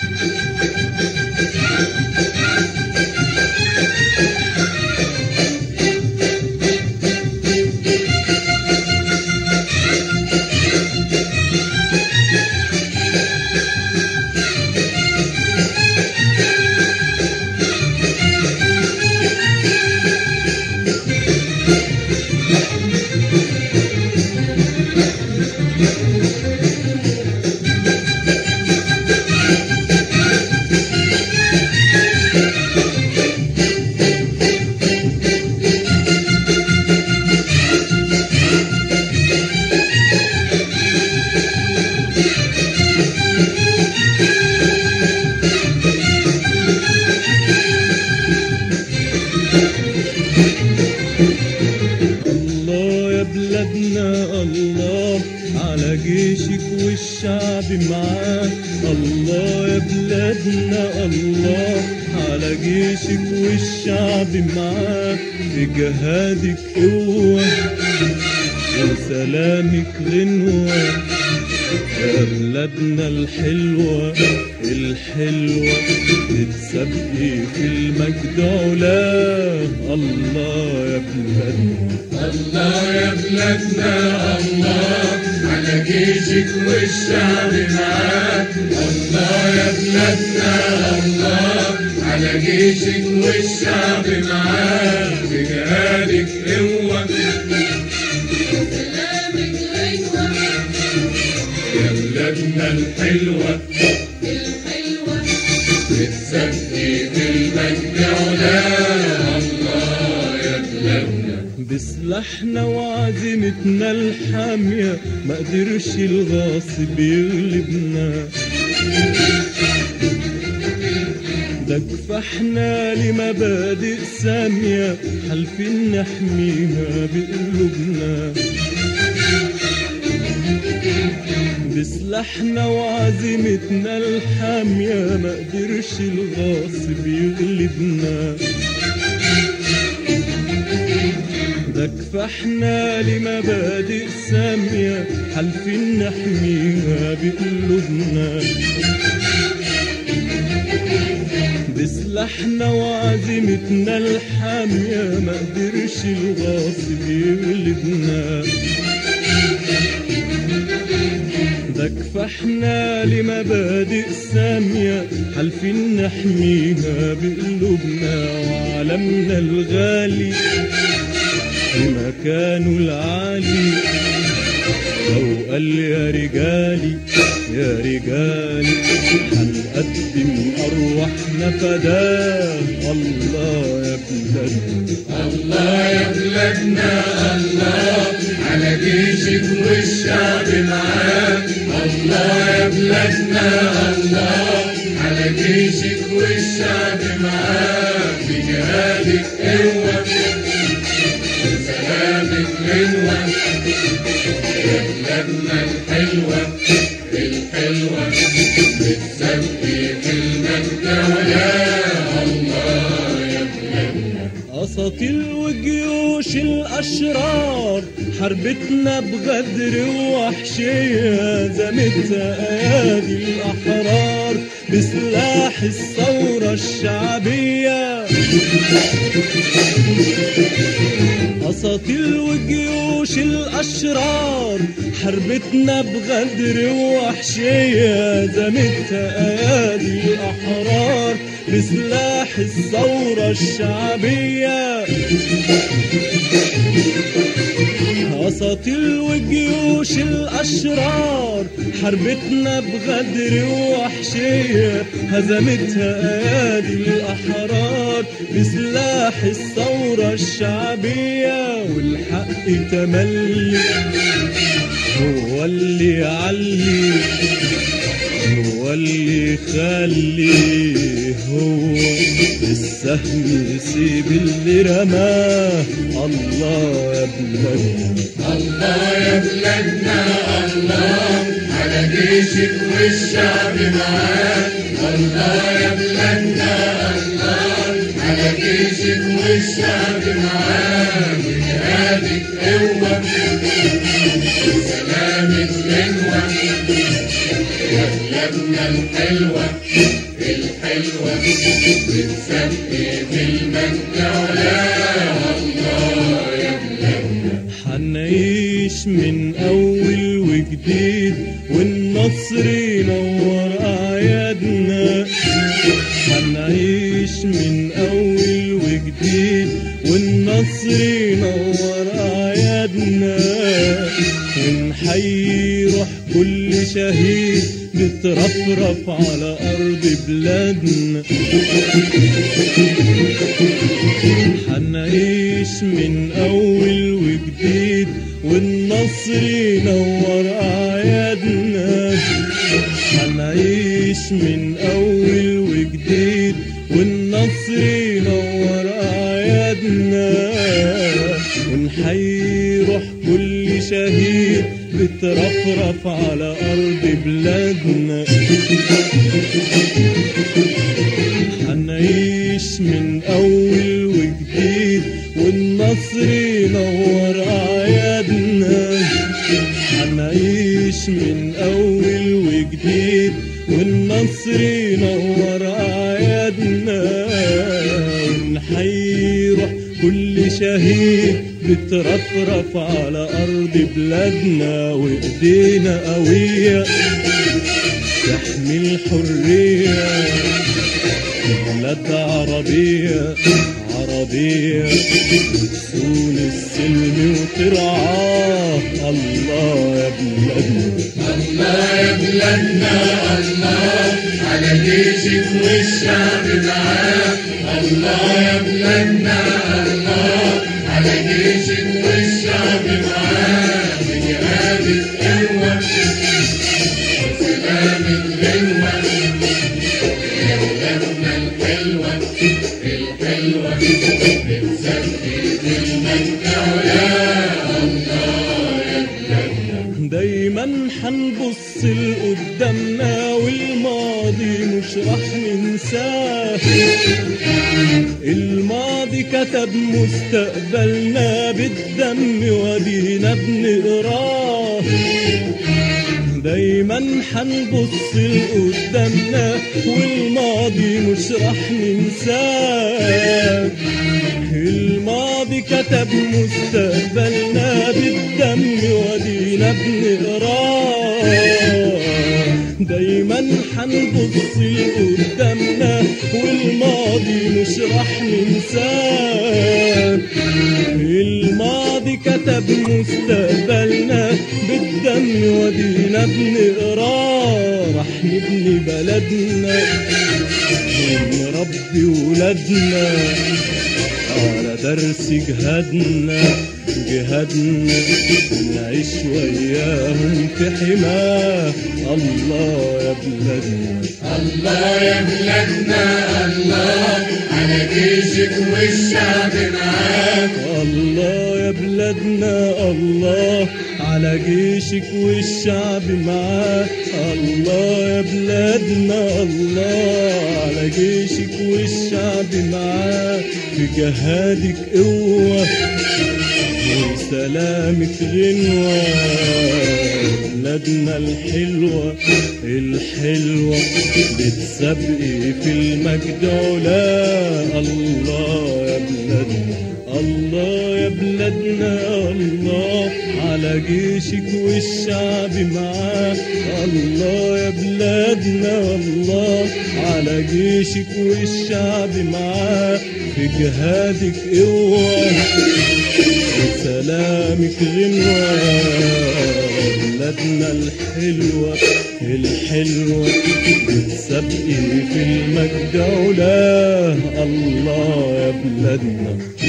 الله يا بلادنا الله على جيشك والشعب معاك الله يا بلادنا الله على جيشك والشعب معاك في جهادك قوة وسلامك غنوة يا بلادنا الحلوة الحلوة تتسابقي في المجد علاه الله يا بلادنا الله يا بلادنا الله على جيشك والشعب معاك الله يا بلادنا الله على جيشك والشعب معاك في جهادك قوة سلامك غنوة يا بلادنا الحلوة الحلوة بتسبي في المجد علاه الله يا بلادنا بسلاحنا وعزيمتنا الحامية ما قدرش الغاصب يغلبنا ده كفاحنا لمبادئ سامية حالفين نحميها بقلوبنا بسلاحنا وعزيمتنا الحامية ما قدرش الغاصب يغلبنا ده كفاحنا لمبادئ سامية حالفين نحميها بقلوبنا بسلاحنا وعزيمتنا الحامية ما قدرش الغاصب يغلبنا ده كفاحنا لمبادئ سامية حالفين نحميها بقلوبنا وعلمنا الغالي في مكانه العالي لو قال يا رجالي يا رجالي هنقدم أرواحنا فداه الله يا بلادنا الله يا بلادنا الله على جيشك والشعب معاك الله يا بلادنا الله على جيشك والشعب معاك في جهادك قوة سلامك غنوة يا بلادنا الحلوة الحلوة بتسبي في المجد ولا الله يا بلادنا أساطيل وجيوش الأشرار حربتنا بغدر ووحشية زمتها أيادي الأحرار بسلاح الثورة الشعبية أساطيل وجيوش الأشرار حربتنا بغدر ووحشية زمتها أيادي الأحرار بسلاح الثورة الشعبية أساطيل وجيوش الأشرار حربتنا بغدر ووحشية هزمتها أيادي الأحرار بسلاح الثورة الشعبية والحق تملي هو اللي يعلي هو اللي يخلي هو السهم يسيب اللي رماه الله يا بلادنا الله يا بلادنا الله على جيشك والشعب معاك الله يا بلادنا الله على جيشك والشعب معاك جهادك قوة سلامك غنوة يا بلادنا بلدنا الحلوة الحلوة بتسبق في المجد علاها الله يا بلادنا حنعيش من أول وجديد والنصر ينور أعيادنا حنعيش من أول وجديد والنصر ينور أعيادنا ونحيي روح كل شهيد بترفرف على أرض بلادنا حنعيش من أول وجديد والنصر ينور أعيادنا حنعيش من أول وجديد والنصر ينور أعيادنا ونحيي روح كل شهيد بترفرف على أرض بلادنا حنعيش من أول وجديد والنصر ينور أعيادنا حنعيش من أول وجديد والنصر ينور أعيادنا ونحيي روح كل شهيد بترفرف على أرض بلادنا وإيدينا قوية تحمي الحرية بلاد عربية عربية بتسون السلم وترعاه الله يا بلادنا الله يا بلادنا الله على جيشك والشعب معاك الله يا بلادنا الله على جيشك والشعب معاك بجهاد القوة وسلام الغنوة يا بلادنا الحلوة الحلوة بتسبب المجد يا الله يا بلادنا دايما حنبص لقدامنا والماضي مش راح ننساه الماضي كتب مستقبلنا بالدم ودينا بنقراه دايما حنبص لقدامنا والماضي مش راح ننساه الماضي كتب مستقبلنا بالدم ودينا بنقراه دايما حنبص لقدامنا والماضي مش راح ننساه الماضي كتب مستقبلنا بالدم ودينا بنقراه راح نبني بلدنا ونربي ولادنا على درس جهادنا جهادنا نعيش وياهم في حماه الله يا بلادنا الله يا بلادنا الله على جيشك والشعب معاك الله يا بلادنا الله على جيشك والشعب معاك الله يا بلادنا الله على جيشك والشعب معاك في جهادك قوة وسلامك غنوة بلادنا الحلوة الحلوة بتسابقي في المجد علا الله يا بلادنا الله يا بلادنا الله على جيشك والشعب معاك الله يا بلادنا الله على جيشك والشعب معاك في جهادك قوة وسلامك غنوة بلادنا الحلوة الحلوة بتسابقي في المجد علا الله يا بلادنا